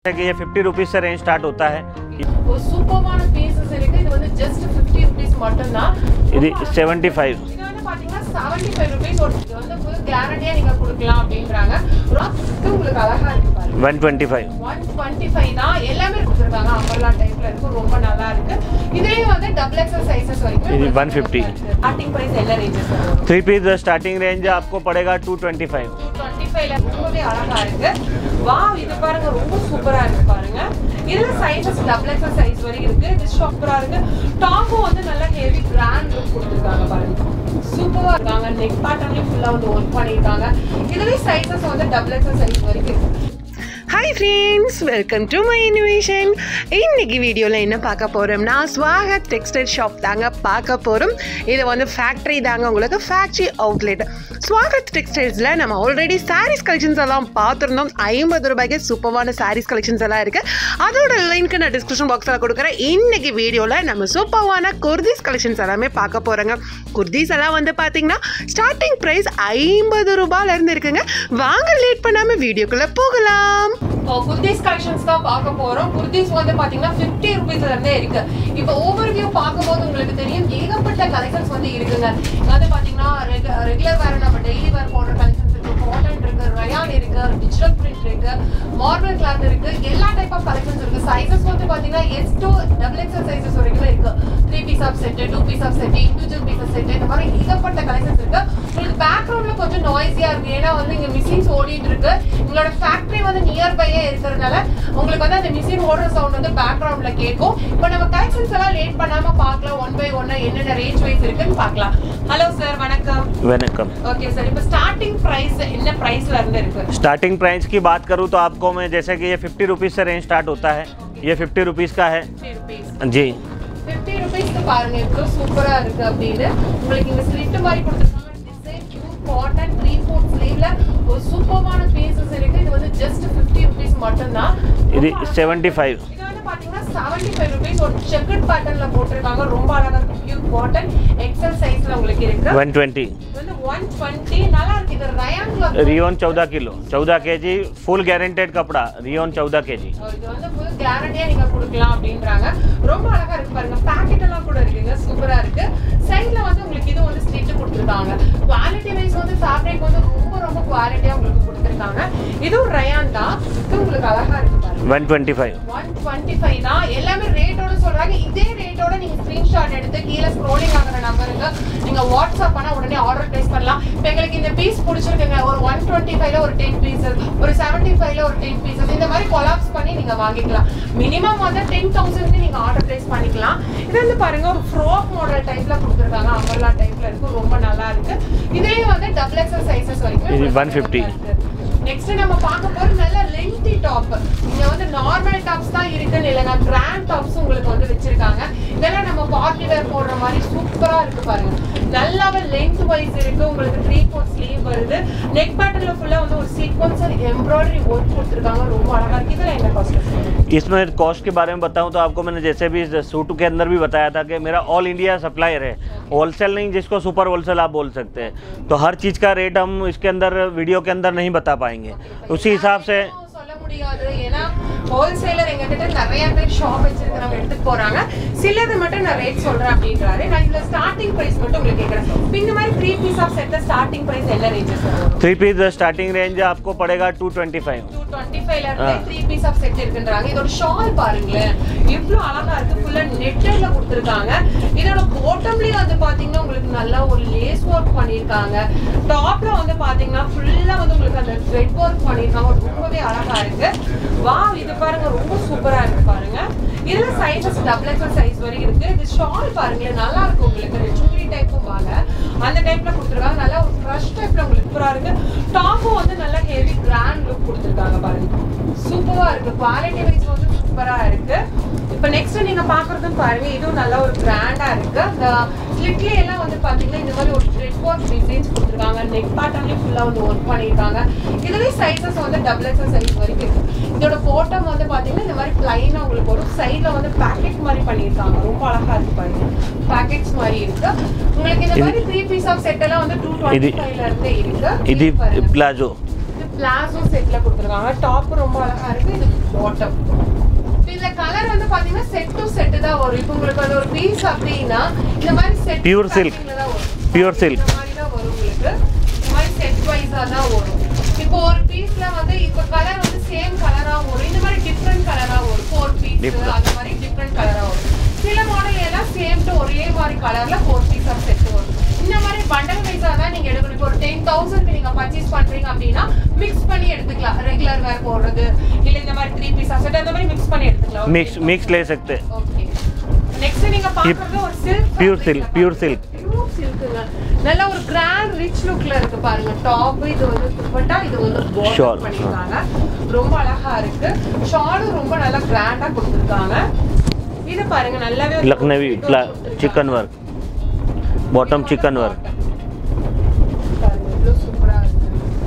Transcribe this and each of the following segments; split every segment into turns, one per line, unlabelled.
कि ये fifty rupees से रेंज स्टार्ट होता है
ஒரு சூப்பர்மான பீசஸ் இருக்கு இது வந்து ஜஸ்ட் 50 ருபீஸ் மட்டும்தான்
இது செவன்ட்டி ஃபைவ்
இது வந்து பாத்தீங்கன்னா 75 ஃபைவ் ருபீஸ் ஒரு இது வந்து ஃபுல் கேரண்டியா நீங்க கொடுக்கலாம் அப்படின்றாங்க ராக்கு உங்களுக்கு அழகா இருக்கு பாருங்க
one twenty five
one twenty five தான் எல்லாமே கொடுத்துருக்காங்க அம்பர்லா டைப்ல இருக்கும் ரொம்ப நல்லா இருக்கு இதுலயே வந்து டபுள் எக்ஸல் சைஸஸ் வரைக்கும்
இது 150.
ஸ்டார்டிங் பிரைஸ் என்ன ரேஞ்சஸ் வரும்
थ्री पीस स्टार्टिंग रेंज आपको पड़ेगा टू ट्वेंटी फाइव
டுவெண்ட்டி ஃபைவ்ல ரொம்பவே அழகா இருக்கு வா இது பாருங்க ரொம்ப சூப்பரா இருக்கு பாருங்க இதுல சைஸஸ் டபுள் எக்ஸல் சைஸ் வரைக்கும் இருக்கு இது சூப்பரா இருக்கு டாப்பும் வந்து நல்ல ஹெவி கிராண்ட் லுக் கொடுத்துருக்காங்க பாருங்க சூப்பரா இருக்காங்க நெக் பேட்டர்ன்லயும் ஃபுல்லா வந்து ஒர்க் பண்ணிருக்காங்க இதுலயே சைஸஸ் வந்து டபுள் எக்ஸல் சைஸ் வரைக்கும் இருக்கு
hi friends welcome to my innovation இன்னைக்கு வீடியோவில் என்ன பார்க்க போகிறோம்னா ஸ்வாகா டெக்ஸ்டைல் ஷாப் தாங்க பார்க்க போகிறோம் இது வந்து ஃபேக்ட்ரி தாங்க உங்களுக்கு ஃபேக்ட்ரி அவுட்லெட் ஸ்வாகத் டெக்ஸ்டைல்ஸில் நம்ம ஆல்ரெடி சாரீஸ் கலெக்ஷன்ஸ் எல்லாம் பார்த்துருந்தோம் ஐம்பது ரூபாய்க்கு சூப்பரான சாரீஸ் கலெக்ஷன்ஸ் எல்லாம் இருக்குது அதோட லிங்க் நான் டிஸ்கிரிப்ஷன் பாக்ஸில் கொடுக்குறேன் இன்னைக்கு வீடியோவில் நம்ம சூப்பரான குர்தீஸ் கலெக்ஷன்ஸ் எல்லாமே பார்க்க போகிறோங்க குர்தீஸ் எல்லாம் வந்து பார்த்தீங்கன்னா ஸ்டார்டிங் ப்ரைஸ் ஐம்பது ரூபாயிலேருந்து இருக்குங்க வாங்க லேட் பண்ணாமல் வீடியோக்குள்ளே போகலாம்
குர்தீஸ் கலெக்ஷன்ஸ் தான் பார்க்க போறோம் குர்தீஸ் வந்து பாத்தீங்கன்னா 50 ருபீஸ்ல இருந்தே இருக்கு இப்போ ஓவர் வியூ பார்க்கும்போது உங்களுக்கு தெரியும் ஏகப்பட்ட கலெக்ஷன்ஸ் வந்து இருக்குங்க இங்க வந்து பாத்தீங்கன்னா ரெகுலர் வேர் நம்ம டெய்லி வேர் போடுற கலெக்ஷன்ஸ் இருக்கு காட்டன் இருக்கு ரயான் இருக்கு டிஜிட்டல் பிரிண்ட் இருக்கு மார்பிள் கிளாத் இருக்கு எல்லா டைப் ஆஃப் கலெக்ஷன்ஸ் இருக்கு சைஸஸ் வந்து பாத்தீங்கன்னா S to double XL sizes வரைக்கும் இருக்கு three piece of set two piece of set individual piece set இந்த மாதிரி ஏகப்பட்ட கலெக்ஷன்ஸ் இருக்கு உங்களுக்கு பேக்ரவுண்ட்ல கொஞ்சம் நாய்ஸியா இருக்கு ஏன்னா வந்து இங்க மிஷின்ஸ் ஓடிட்டு இருக்கு உங்களோட ஃபேக்டரி வந்து நியர்பையே இருக்கிறதுனால உங்களுக்கு வந்து அந்த மிஷின் ஓடுற சவுண்ட் வந்து பேக்ரவுண்ட்ல கேட்கும் இப்போ நம்ம கலெக்ஷன்ஸ் எல்லாம் லேட் பண்ணாம பார்க்கலாம் ஒன் பை ஒன் என்னென்ன ரேஞ்ச் வைஸ் இருக்குன்னு பார்க்கலாம் ஹலோ சார் வணக்கம்
वेलकम
ஓகே சார் இப்போ ஸ்டார்டிங் பிரைஸ் என்ன பிரைஸ்ல இருந்து இருக்கு
स्टार्टिंग प्राइस की बात करूँ तो आपको मैं जैसे कि ये फिफ्टी रुपीज़ से रेंज स्टार्ट होता है ये फिफ्टी रुपीज़ का है
ருபீஸ்
जी
ஃபிஃப்டி ருபீஸ்க்கு பாருங்க எவ்வளோ சூப்பரா இருக்கு அப்படின்னு உங்களுக்கு இங்க ஸ்லிட் மாதிரி கொடுத்துருக்காங்க design pure cotton three fourth ஸ்லீவ்ல ஒரு சூப்பரான பீசஸ் இருக்கு இது வந்து ஜஸ்ட் ஃபிஃப்டி ருபீஸ் மட்டும்தான்
இது
ரொம்ப அழகா-
செவன்ட்டி ஃபைவ்
இது வந்து பாத்தீங்கன்னா செவன்டி ஃபைவ் ருபீஸ் ஒரு செக்கட் பேட்டர்ன்ல போட்டிருக்காங்க ரொம்ப அழகா இருக்கு பியூர் காட்டன் எக்ஸல் சைஸ்ல உங்களுக்கு இருக்கு
वन ट्वेंटी
இது வந்து ஒன் டுவெண்ட்டி நல்லா இருக்கு இது ரயான்ல
रियोन चौदह किलो चौदह के जी फुल गारंटेड कपड़ा रियोन चौदह के जी
இது வந்து ஃபுல் கேரண்டியா நீங்க கொடுக்கலாம் அப்படின்றாங்க ரொம்ப அழகா இருக்கு பாருங்க பாக்கெட் எல்லாம் கூட இருக்குங்க சூப்பரா இருக்கு சைட்ல வந்து உங்களுக்கு இது வந்து ஸ்டிச் கொடுத்துருக்காங்க குவாலிட்டி வைஸ் வந்து ஃபேப்ரிக் வந்து ரொம்ப ரொம்ப குவாலிட்டியா உங்களுக்கு கொடுத்துருக்காங்க இதுவும் ரயான் தான் இது உங்களுக்கு அழகா இருக்கு பாருங்க
one twenty five
one twenty five தான் எல்லாமே ரேட்டோட சொல்றாங்க இதே ரேட்டோட நீங்க ஸ்கிரீன்ஷாட் எடுத்து கீழே ஸ்க்ரோலிங் ஆகிற நம்பருக்கு நீங்க வாட்ஸ்அப் பண்ணா உடனே ஆர்டர் பிளேஸ் பண்ணலாம் இப்போ எங்களுக்கு இந்த பீஸ் பிடிச்சிருக்குங்க ஒரு ஒன் டுவெண்ட்டி ஃபைவ்ல ஒரு டென் பீசஸ் ஒரு செவன்ட்டி ஃபைவ்ல ஒரு டென் பீசஸ் இந்த மாதிரி கொலாப்ஸ் பண்ணி நீங்க வாங்கிக்கலாம் மினிமம் வந்து டென் தௌசண்ட் நீங்க ஆர்டர் பிளேஸ் பண்ணிக்கலாம் இது வந்து பாருங்க ஒரு ஃப்ராக் மாடல் டைப்ல கொடுத்துருக்காங்க அம்பர்லா டைப்ல இருக்கு ரொம்ப நல்லா இருக்கு இதுலயே வந்து டபுள் எக்ஸல் சைஸஸ் வரைக்கும்
இது 150.
நெக்ஸ்ட் நம்ம பார்க்க போற நல்ல லென்த்தி டாப் இங்க வந்து நார்மல் டாப்ஸ் தான் இருக்குன்னு இல்லைங்க கிராண்ட் டாப்ஸ் உங்களுக்கு வந்து வச்சிருக்காங்க இதெல்லாம் நம்ம பார்ட்டி வேர் போடுற மாதிரி சூப்பரா இருக்கு பாருங்க நல்லாவே லென்த் வைஸ் இருக்கு உங்களுக்கு த்ரீ ஃபோர் ஸ்லீவ் வருது நெக் பேட்டர்ல ஃபுல்லா வந்து ஒரு சீக்வன்ஸ் எம்ப்ராய்டரி ஒர்க் கொடுத்துருக்காங்க ரொம்ப அழகா இருக்கு இதெல்லாம் என்ன காஸ்ட்
इसमें कॉस्ट के बारे में बताऊं तो आपको मैंने जैसे भी सूट के अंदर भी बताया था कि मेरा ऑल इंडिया सप्लायर है होलसेल नहीं जिसको सुपर होलसेल आप बोल सकते हैं तो हर चीज़ का रेट हम इसके अंदर वीडियो के अंदर नहीं बता पाएंगे उसी हिसाब से
சொல்ல முடியாது ஏன்னா ஹோல்சேலர் எங்க கிட்ட நிறைய பேர் ஷாப் வச்சிருக்கிறவங்க எடுத்துட்டு போறாங்க சிலது மட்டும் நான் ரேட் சொல்றேன் அப்படின்றாரு நான் இதுல ஸ்டார்டிங் பிரைஸ் மட்டும் உங்களுக்கு கேக்குறேன் இப்ப இந்த மாதிரி three piece of set starting price என்ன ரேஞ்சஸ் வரும்
थ्री पीस स्टार्टिंग रेंज आपको पड़ेगा two twenty five
two twenty ஃபைவ்ல இருந்து த்ரீ பீஸ் ஆஃப் செட் இருக்குன்றாங்க இதோட ஷால் பாருங்களேன் எவ்வளவு அழகா இருக்கு ஃபுல்லா நெட்டட்ல கொடுத்துருக்காங்க இதோட பாட்டம்லயும் வந்து பாத்தீங்கன்னா உங்களுக்கு நல்லா ஒரு லேஸ் ஒர்க் பண்ணிருக்காங்க டாப்ல வந்து பாத்தீங்கன்னா ஃபுல்லா வந்து உங்களுக்கு அந்த த்ரெட் ஒர்க் பண்ணிருக்காங்க ரொம்பவே அழகா இருக்கு வா இது பாருங்க ரொம்ப சூப்பரா இருக்கு பாருங்க இதுல சைஸஸ் டபுள் எக்ஸல் சைஸ் வரைக்கும் இருக்கு இது ஷால் பாருங்களேன் நல்லா இருக்கு உங்களுக்கு இந்த சுடி டைப்பும் வாங்க அந்த டைப்ல கொடுத்துருக்காங்க நல்லா ஒரு க்ரஷ் டைப்ல உங்களுக்கு சூப்பரா இருக்கு டாப்பும் வந்து நல்லா ஹெவி கிராண்ட் லுக் கொடுத்துருக்காங்க பாருங்க சூப்பரா இருக்கு குவாலிட்டி வைஸ் வந்து சூப்பரா இருக்கு இப்போ நெக்ஸ்ட் நீங்க பாக்குறதும் பாருங்க இதுவும் நல்லா ஒரு கிராண்டா இருக்கு அந்த ஸ்லிட்ல எல்லாம் வந்து பாத்தீங்கன்னா இந்த மாதிரி ஒரு த்ரெட் ஒர்க் டிசைன்ஸ் கொடுத்துருக்காங்க நெக் பேட்டர்ன்லயும் ஃபுல்லா வந்து ஒர்க் பண்ணிருக்காங்க இதுலயே சைஸஸ் வந்து டபுள் எக்ஸல் சைஸ் வரைக்கும் இருக்கு இதோட போட்டம் வந்து பாத்தீங்கன்னா இந்த மாதிரி பிளைனா உங்களுக்கு ஒரு சைடுல வந்து பேக்கெட் மாதிரி பண்ணிருக்காங்க ரொம்ப அழகா இருக்கு பாருங்க பேக்கெட்ஸ் மாதிரி இருக்கு உங்களுக்கு இந்த மாதிரி த்ரீ பீஸ் ஆஃப் செட் எல்லாம் வந்து டூ டுவெண்ட்டி
இது-
ஃபைவ்ல இருந்தே இருக்கு
இது
பாருங்க.
प्लाजो
இது பிளாசோ செட்ல கொடுத்துருக்காங்க டாப் ரொம்ப அழகா இருக்கு இது பாட்டம் இந்த கலர் வந்து பாத்தீங்கன்னா செட் டு செட் தான் வரும் இப்போ உங்களுக்கு வந்து ஒரு பீஸ் அப்படின்னா இந்த மாதிரி செட்
Pure silk.
தான் வரும்
Pure silk.
இந்த மாதிரி தான் வரும் உங்களுக்கு இந்த மாதிரி செட் வைஸா தான் வரும் இப்போ ஒரு பீஸ்ல வந்து இப்போ கலர் வந்து சேம் கலரா வரும் இந்த மாதிரி டிஃப்ரெண்ட் கலரா வரும் ஃபோர் பீஸ்
Different.
அந்த மாதிரி டிஃப்ரெண்ட் கலரா வரும் சில மாடல் எல்லாம் சேம் டு ஒரே மாதிரி கலர்ல ஃபோர் பீஸ் ஆஃப் செட் வரும் இந்த மாதிரி பண்டல் வைஸா தான் நீங்க எடுக்கணும் இப்போ ஒரு டென் தௌசண்ட் நீங்க பர்ச்சேஸ் பண்றீங்க அப்படின்னா மிக்ஸ் பண்ணி எடுத்துக்கலாம் ரெகுலர் வேர் போடுறது இல்ல இந்த மாதிரி த்ரீ பீஸ் செட் அந்த மாதிரி மிக்ஸ் பண்ணி எடுத்துக்கலாம்
मिक्स मिक्स ले सकते हैं
ஓகே நெக்ஸ்ட் நீங்க பாக்குறது ஒரு silk
Pure silk, pure silk.
Pure சில்க்குங்க நல்ல ஒரு கிராண்ட் ரிச் லுக்ல இருக்கு பாருங்க டாப் இது வந்து துப்பட்டா இது வந்து
Shawl,
border பண்ணிருக்காங்க ரொம்ப அழகா இருக்கு ஷாலும் ரொம்ப நல்லா கிராண்டா கொடுத்துருக்காங்க இது பாருங்க நல்லாவே ஒரு
लखनवी
கொடுத்திருக்காங்க.
Chikan work bottom chikan work
பாருங்க, எவ்வளவு சூப்பரா இருக்கு.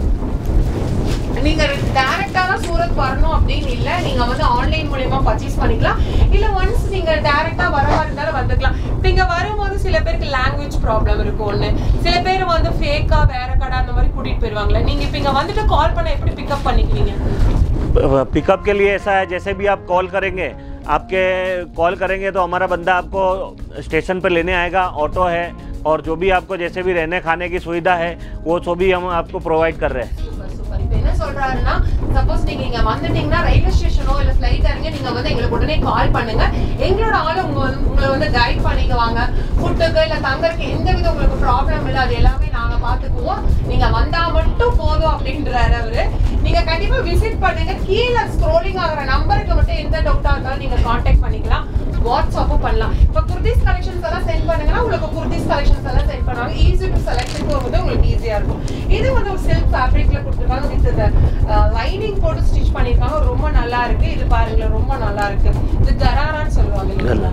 நீங்க டைரக்டா தான் சூரத் வரணும் அப்படின்னு இல்ல நீங்க வந்து ஆன்லைன் மூலியமா பர்ச்சேஸ் பண்ணிக்கலாம் இல்ல ஒன்ஸ் நீங்க டைரக்டா வர மாதிரி இருந்தாலும் வந்துக்கலாம் இப்ப இங்க வரும்போது சில பேருக்கு லாங்குவேஜ் ப்ராப்ளம் இருக்கும் ஒண்ணு சில பேர் வந்து ஃபேக்கா வேற கடை அந்த மாதிரி கூட்டிட்டு போயிருவாங்கல்ல நீங்க இப்ப இங்க வந்துட்டு கால் பண்ண எப்படி பிக்கப் பண்ணிக்குவீங்க
पिकअप के लिए ऐसा है जैसे भी आप कॉल करेंगे आपके कॉल करेंगे तो हमारा बंदा आपको स्टेशन पर लेने आएगा ऑटो है और जो भी आपको जैसे भी रहने खाने की सुविधा है वो सब भी हम आपको प्रोवाइड कर रहे हैं
சூப்பர் சூப்பர் இப்போ என்ன சொல்றாருன்னா சப்போஸ் நீங்க இங்க வந்துட்டீங்கன்னா ரயில்வே ஸ்டேஷனோ இல்ல ஃபிளைட் இறங்கி நீங்க வந்து எங்களுக்கு உடனே கால் பண்ணுங்க எங்களோட ஆளு உங்க வந்து- உங்களை வந்து கைட் பண்ணிக்குவாங்க ஃபுட்டுக்கு இல்ல தங்கறதுக்கு எந்த வித உங்களுக்கு ப்ராப்ளம் இல்ல அது எல்லாமே நாங்க பாத்துக்குவோம் நீங்க வந்தா மட்டும் போதும் அப்படின்றாரு அவரு நீங்க கண்டிப்பா விசிட் பண்ணுங்க கீழே ஸ்க்ரோலிங் ஆகுற நம்பருக்கு மட்டும் எந்த டவுட்டா இருந்தாலும் நீங்க காண்டாக்ட் பண்ணிக்கலாம் வாட்ஸ்அப்பும் பண்ணலாம் இப்போ குர்திஸ் கலெக்ஷன்ஸ் எல்லாம் சென்ட் பண்ணுங்கன்னா உங்களுக்கு குர்திஸ் கலெக்ஷன்ஸ் எல்லாம் சென்ட் பண்ணுவாங்க ஈஸி டு செலக்ஷன் போகும்போது உங்களுக்கு ஈஸியா இருக்கும் இது வந்து ஒரு சில்க் ஃபேப்ரிக்ல கொடுத்துருக்காங்க வித் இந்த லைனிங் போட்டு ஸ்டிச் பண்ணிருக்காங்க ரொம்ப நல்லா இருக்கு இது பாருங்களேன் ரொம்ப நல்லா இருக்கு இது கராரான்னு சொல்லுவாங்க இல்லைங்களா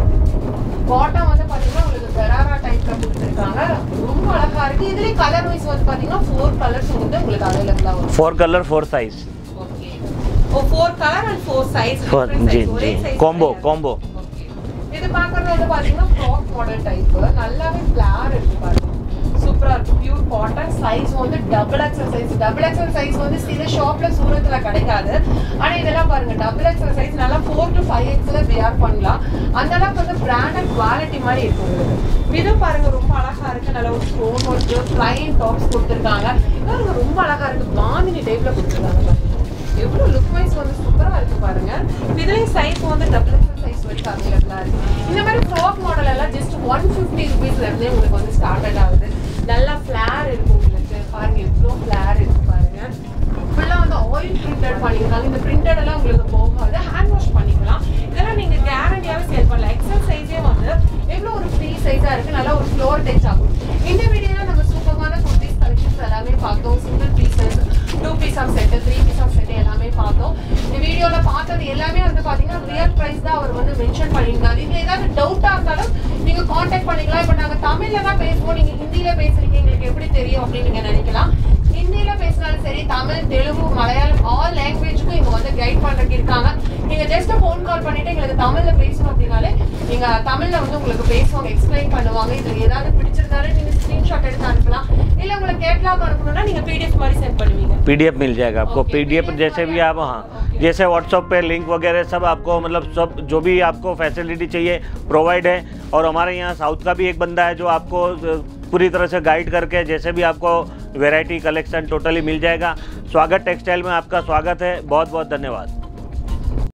பாட்டம் வந்து பாத்தீங்கன்னா உங்களுக்கு கராரா டைப்ல கொடுத்துருக்காங்க ரொம்ப அழகா இருக்கு இதுலயே கலர் வைஸ் வந்து பாத்தீங்கன்னா ஃபோர் கலர்ஸ் வந்து உங்களுக்கு அவைலபிளா வரும்
four colour four size
okay oh four colour and four size
four जी जी कॉम्बो कॉम्बो
இது பார்க்கறது வந்து பாத்தீங்கன்னா ஃப்ராக் மாடல் டைப் நல்லாவே ஃபிளார் இருக்கு பாருங்க சூப்பரா இருக்கு பியூர் காட்டன் சைஸ் வந்து double XL size double XL size வந்து சில ஷாப்ல சூரத்துல கிடைக்காது ஆனா இதெல்லாம் பாருங்க டபுள் எக்ஸல் சைஸ் நல்லா ஃபோர் டு ஃபைவ் எக்ஸ்ல வியர் பண்ணலாம் அந்த அளவுக்கு வந்து பிராண்டட் குவாலிட்டி மாதிரி இருக்கு உங்களுக்கு இது பாருங்க ரொம்ப அழகா இருக்கு நல்ல ஒரு ஸ்டோன் ஒர்க் பிளைன் டாப்ஸ் கொடுத்துருக்காங்க பாருங்க ரொம்ப அழகா இருக்கு பாந்தினி டைப்ல கொடுத்துருக்காங்க பாருங்க எவ்வளவு லுக் வைஸ் வந்து சூப்பரா இருக்கு பாருங்க இதுலயும் சைஸ் வந்து டபுள் எக்ஸல் சைஸ் வரைக்கும் அவைலபிளா இருக்கு இந்த மாதிரி ஃப்ராக் மாடல் எல்லாம் ஜஸ்ட் ஒன் ஃபிஃப்டி ருபீஸ்ல இருந்தே உங்களுக்கு வந்து ஸ்டார்டட் ஆகுது நல்லா ஃபிளேர் இருக்கு உங்களுக்கு பாருங்க எவ்வளோ ஃபிளேர் இருக்கு பாருங்க ஃபுல்லா வந்து ஆயில் பிரிண்டட் பண்ணிருக்காங்க இந்த பிரிண்டட் எல்லாம் உங்களுக்கு போகாது ஹேண்ட் வாஷ் பண்ணிக்கலாம் இதெல்லாம் நீங்க கேரண்டியாவே சேல் பண்ணலாம் எக்ஸல் சைஸே வந்து எவ்வளவு ஒரு ஃப்ரீ சைஸா இருக்கு நல்லா ஒரு ஃப்ளோர் டச் ஆகும் இந்த வீடியோல நம்ம சூப்பரான குர்த்திஸ் கலெக்ஷன்ஸ் எல்லாமே பார்த்தோம் single pieces two piece of set three piece of set எல்லாமே பார்த்தோம் இந்த வீடியோல பார்த்தது எல்லாமே வந்து பாத்தீங்கன்னா ரியல் பிரைஸ் தான் அவர் வந்து மென்ஷன் பண்ணியிருக்காரு இதுல ஏதாவது டவுட்டா இருந்தாலும் நீங்க காண்டாக்ட் பண்ணிக்கலாம் இப்போ நாங்க தமிழ்ல தான் பேசுவோம் நீங்க ஹிந்தியில பேசுறீங்க எங்களுக்கு எப்படி தெரியும் அப்படின்னு நீங்க நினைக்கலாம் ஹிந்தியில பேசினாலும் சரி தமிழ் தெலுங்கு மலையாளம் ஆல் லாங்குவேஜுக்கும் இங்க வந்து கைட் பண்றதுக்கு இருக்காங்க நீங்க ஜஸ்ட் ஃபோன் கால் பண்ணிட்டு எங்களுக்கு தமிழ்ல பேசணும் அப்படின்னாலே நீங்க தமிழ்ல வந்து உங்களுக்கு பேசுவாங்க எக்ஸ்பிளைன் பண்ணுவாங்க இதுல ஏதாவது பிடிச்சிருந்தாலும் நீங்க ஸ்கிரீன்ஷாட் எடுத்து அனுப்பலாம் இல்ல உங்களுக்கு கேட்லாக் அனுப்பணும்னா நீங்க பிடிஎஃப் மாதிரி சென்ட் பண்ணுவீங்க
पीडीएफ मिल जाएगा आपको
Okay,
पीडीएफ
PDF
जैसे भी आप हाँ
Okay.
जैसे व्हाट्सएप पे लिंक वगैरह सब आपको मतलब सब जो भी आपको फैसिलिटी चाहिए प्रोवाइड है और हमारे यहाँ साउथ का भी एक बंदा है जो आपको अ, पूरी तरह से गाइड करके जैसे भी आपको वैरायटी कलेक्शन टोटली मिल जाएगा स्वागत टेक्सटाइल में आपका स्वागत है बहुत बहुत धन्यवाद